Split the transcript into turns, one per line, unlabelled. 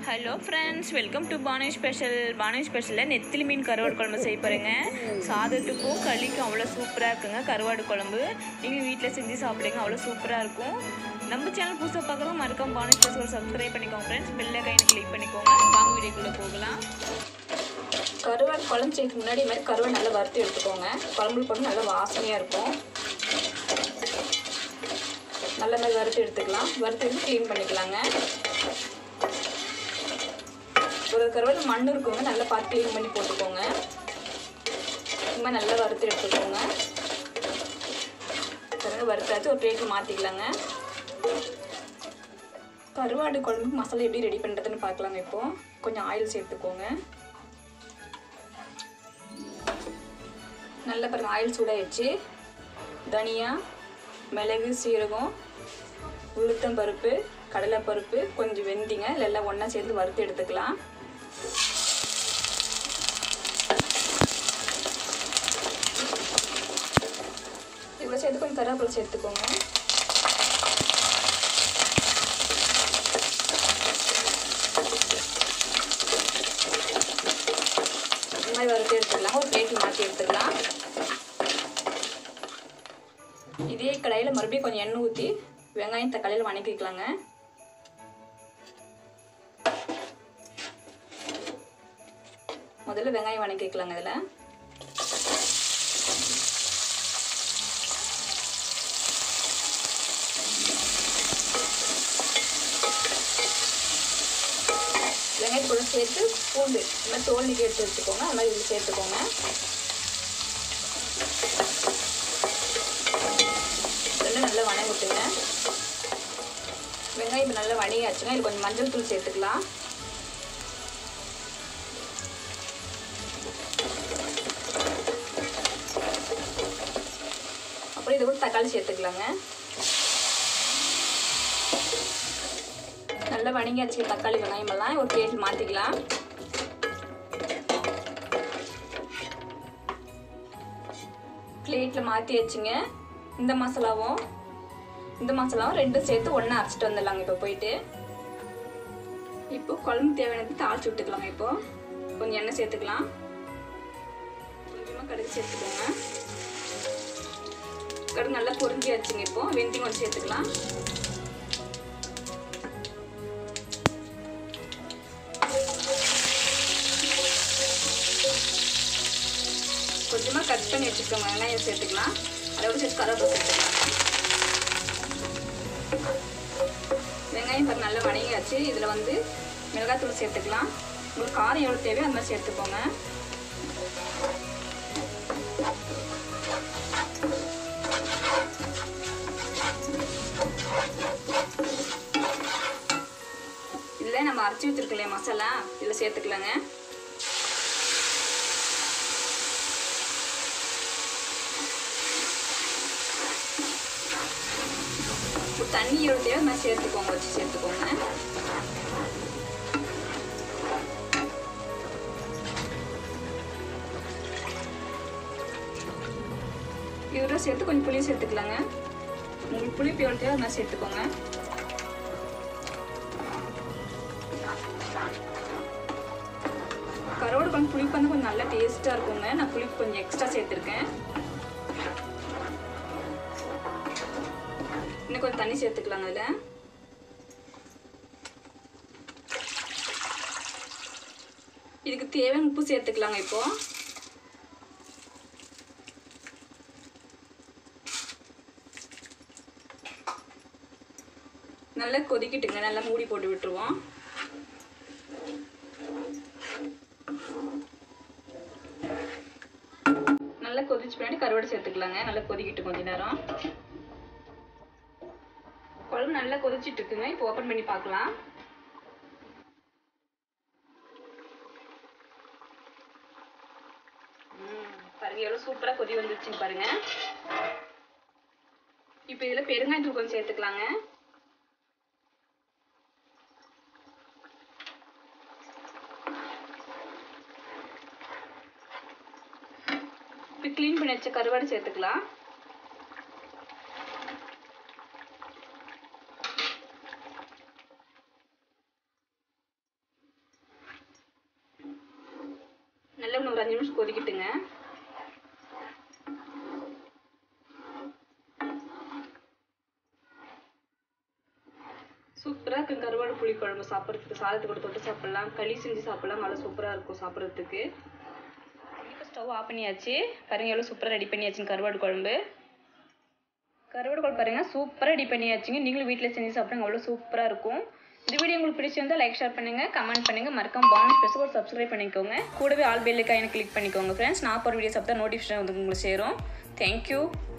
hello friends welcome to பானே special பானே ஸ்பெஷலில் நெத்திலி மீன் கருவாடு குழம்பு செய்ய போகிறேங்க சாதத்துக்கும் களிக்கும் அவ்வளோ சூப்பராக இருக்குங்க கருவாடு குழம்பு நீங்கள் வீட்டில் செஞ்சு சாப்பிடுங்க அவ்வளோ சூப்பராக இருக்கும் நம்ம சேனல் புதுசாக பார்க்குறோம் மறக்காம பானே ஸ்பெஷல் சப்ஸ்கிரைப் பண்ணிக்கோங்க ஃப்ரெண்ட்ஸ் பெல்லை கையில் கிளிக் பண்ணிக்கோங்க வாங்க வீடியோக்குள்ளே போகலாம்
கருவாடு குழம்பு செய்யறதுக்கு முன்னாடி இது மாதிரி கருவாடு நல்லா வறுத்து எடுத்துக்கோங்க குழம்புல போட்டு நல்லா வாசனையாக இருக்கும் நல்ல மாதிரி வறுத்து எடுத்துக்கலாம் வறுத்து எடுத்து க்ளீன் பண்ணிக்கலாங்க ஒரு கருவாடு மண் இருக்குங்க நல்லா பார்த்து க்ளீன் பண்ணி போட்டுக்கோங்க இந்த மாதிரி நல்லா வறுத்து எடுத்துக்கோங்க பாருங்க வறுத்தாச்சு ஒரு பிளேட்டில் மாற்றிக்கலாங்க கருவாடு குழம்புக்கு மசாலா எப்படி ரெடி பண்ணுறதுன்னு பார்க்கலாங்க இப்போது கொஞ்சம் ஆயில் சேர்த்துக்கோங்க நல்ல பாருங்க ஆயில் சூடாயிடுச்சு தனியா மிளகு சீரகம் உளுத்தம் பருப்பு கடலைப்பருப்பு கொஞ்சம் வெந்திங்க இதில் எல்லாம் ஒன்றா சேர்த்து வறுத்து எடுத்துக்கலாம் இவ்வளோ சேர்த்து கொஞ்சம் கருவேப்பிலை சேர்த்துக்கோங்க இந்த மாதிரி வறுத்து எடுத்துக்கலாம் ஒரு பிளேட்டில் மாற்றி எடுத்துக்கலாம் இதே கடாயில் மறுபடியும் கொஞ்சம் எண்ணெய் ஊற்றி வெங்காயம் தக்காளியில் வணக்கிக்கலாங்க முதல்ல வெங்காயம் வணக்கிக்கலாங்க இதில் வெங்காயத்து கூட சேர்த்து பூண்டு இந்த மாதிரி தோல் நீக்கி எடுத்து வச்சுக்கோங்க அது மாதிரி இதில் சேர்த்துக்கோங்க ரெண்டும் நல்லா வணங்கி விட்டுங்க வெங்காயம் இப்போ நல்லா வணங்கியாச்சுங்க இது கொஞ்சம் மஞ்சள் தூள் சேர்த்துக்கலாம் அப்புறம் இது கூட தக்காளி சேர்த்துக்கலாங்க நல்லா வணங்கியாச்சு தக்காளி வெங்காயம் எல்லாம் ஒரு பிளேட் மாற்றிக்கலாம் பிளேட்டில் மாற்றி வச்சுங்க இந்த மசாலாவும் இந்த மசாலாவும் ரெண்டும் சேர்த்து ஒன்றா அரைச்சிட்டு வந்துடலாங்க இப்போ போயிட்டு இப்போ குழம்பு தேவையானது தாளிச்சு விட்டுக்கலாங்க இப்போ கொஞ்சம் எண்ணெய் சேர்த்துக்கலாம் கொஞ்சமாக கடுகு சேர்த்துக்கோங்க கடுகு நல்லா பொரிஞ்சி வச்சுங்க இப்போ வெந்தயம் கொஞ்சம் சேர்த்துக்கலாம் கொஞ்சமாக கட் பண்ணி வச்சுக்கோங்க வெங்காயம் சேர்த்துக்கலாம் அதோட சேர்த்து கருவேப்பிலை சேர்த்துக்கலாம் வெங்காயம் பாரு நல்லா வணங்கியாச்சு இதில் வந்து மிளகாத்தூள் சேர்த்துக்கலாம் உங்களுக்கு காரம் எவ்வளோ தேவையோ அந்த மாதிரி சேர்த்துக்கோங்க இதில் நம்ம அரைச்சி வச்சிருக்கலையே மசாலா இதில் சேர்த்துக்கலாங்க தண்ணி எவ்வளோ தேவை மாதிரி சேர்த்துக்கோங்க வச்சு சேர்த்துக்கோங்க இதோட சேர்த்து கொஞ்சம் புளி சேர்த்துக்கலாங்க உங்களுக்கு புளிப்பு எவ்வளோ தேவை அது மாதிரி சேர்த்துக்கோங்க கருவாடு கொஞ்சம் புளிப்பு வந்து கொஞ்சம் நல்லா டேஸ்ட்டாக இருக்குங்க நான் புளிப்பு கொஞ்சம் எக்ஸ்ட்ரா சேர்த்துருக்கேன் இன்னும் கொஞ்சம் தண்ணி சேர்த்துக்கலாங்க அதில் இதுக்கு தேவையான உப்பு சேர்த்துக்கலாங்க இப்போ நல்லா கொதிக்கிட்டுங்க நல்லா மூடி போட்டு விட்டுருவோம் நல்லா கொதிச்சு பின்னாடி கருவாடு சேர்த்துக்கலாங்க நல்லா கொதிக்கிட்டு கொஞ்ச நேரம் குழம்பு நல்லா கொதிச்சிட்டு இருக்குங்க இப்போ ஓப்பன் பண்ணி பார்க்கலாம் பாருங்க எவ்வளோ சூப்பராக கொதி வந்துருச்சுன்னு பாருங்க இப்போ இதில் பெருங்காயத்தூள் கொஞ்சம் சேர்த்துக்கலாங்க இப்போ க்ளீன் பண்ணி வச்ச கருவாடு சேர்த்துக்கலாம் ஒரு அஞ்சு நிமிஷம் கொதிக்கட்டுங்க சூப்பராக இருக்கும் கருவாடு புளி குழம்பு சாப்பிட்றதுக்கு சாதத்துக்கு தொட்டு சாப்பிட்லாம் களி செஞ்சு சாப்பிட்லாம் நல்லா சூப்பராக இருக்கும் சாப்பிட்றதுக்கு இப்போ ஸ்டவ் ஆஃப் பண்ணியாச்சு பாருங்க எவ்வளோ சூப்பராக ரெடி பண்ணியாச்சுங்க கருவாடு குழம்பு கருவாடு குழம்பு பாருங்க சூப்பராக ரெடி பண்ணியாச்சுங்க நீங்களும் வீட்டில் செஞ்சு சாப்பிடுங்க அவ்வளோ சூப்பராக இருக்கும் இந்த வீடியோ உங்களுக்கு பிடிச்சிருந்தா லைக் ஷேர் பண்ணுங்க கமெண்ட் பண்ணுங்க மறக்காம பானஸ் ஸ்பெஷல் ஒரு சப்ஸ்கிரைப் பண்ணிக்கோங்க கூடவே ஆல் பெல்லுக்கான கிளிக் பண்ணிக்கோங்க ஃப்ரெண்ட்ஸ் நான் போகிற வீடியோஸ் அப்போ தான் நோட்டிஃபிகேஷன் வந்து உங்களுக்கு சேரும் தேங்க்யூ